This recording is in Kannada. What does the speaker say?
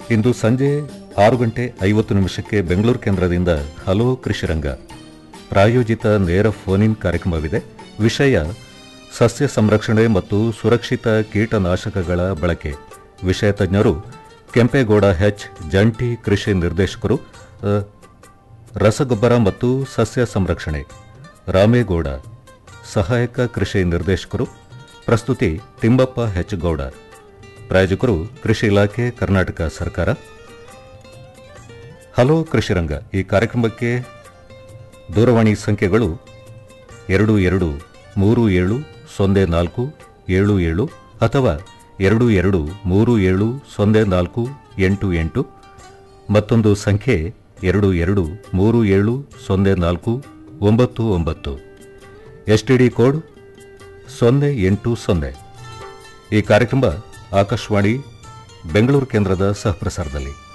ಇಂದು ಸಂಜೆ ಆರು ಗಂಟೆ ಐವತ್ತು ನಿಮಿಷಕ್ಕೆ ಬೆಂಗಳೂರು ಕೇಂದ್ರದಿಂದ ಹಲೋ ಕೃಷಿರಂಗ ಪ್ರಾಯೋಜಿತ ನೇರ ಫೋನ್ ಇನ್ ಕಾರ್ಯಕ್ರಮವಿದೆ ವಿಷಯ ಸಸ್ಯ ಸಂರಕ್ಷಣೆ ಮತ್ತು ಸುರಕ್ಷಿತ ಕೀಟನಾಶಕಗಳ ಬಳಕೆ ವಿಷಯ ತಜ್ಞರು ಕೆಂಪೇಗೌಡ ಹೆಚ್ ಜಂಟಿ ಕೃಷಿ ನಿರ್ದೇಶಕರು ಅ, ರಸಗೊಬ್ಬರ ಮತ್ತು ಸಸ್ಯ ಸಂರಕ್ಷಣೆ ರಾಮೇಗೌಡ ಸಹಾಯಕ ಕೃಷಿ ನಿರ್ದೇಶಕರು ಪ್ರಸ್ತುತಿ ತಿಮ್ಮಪ್ಪ ಹೆಚ್ ಗೌಡ ಪ್ರಾಯೋಜಕರು ಕೃಷಿ ಇಲಾಖೆ ಕರ್ನಾಟಕ ಸರ್ಕಾರ ಹಲೋ ಕೃಷಿರಂಗ ಈ ಕಾರ್ಯಕ್ರಮಕ್ಕೆ ದೂರವಾಣಿ ಸಂಖ್ಯೆಗಳು ಎರಡು ಎರಡು ಮೂರು ಏಳು ಸೊನ್ನೆ ನಾಲ್ಕು ಏಳು ಏಳು ಅಥವಾ ಎರಡು ಎರಡು ಮೂರು ಏಳು ಸೊನ್ನೆ ನಾಲ್ಕು ಎಂಟು ಎಂಟು ಮತ್ತೊಂದು ಸಂಖ್ಯೆ ಎರಡು ಎರಡು ಮೂರು ಏಳು ಸೊನ್ನೆ ನಾಲ್ಕು ಒಂಬತ್ತು ಒಂಬತ್ತು ಎಸ್ಟಿಡಿ ಕೋಡ್ ಸೊನ್ನೆ ಎಂಟು ಸೊನ್ನೆ ಈ ಕಾರ್ಯಕ್ರಮ ಆಕಾಶವಾಣಿ ಬೆಂಗಳೂರು ಕೇಂದ್ರದ ಸಹಪ್ರಸಾರದಲ್ಲಿ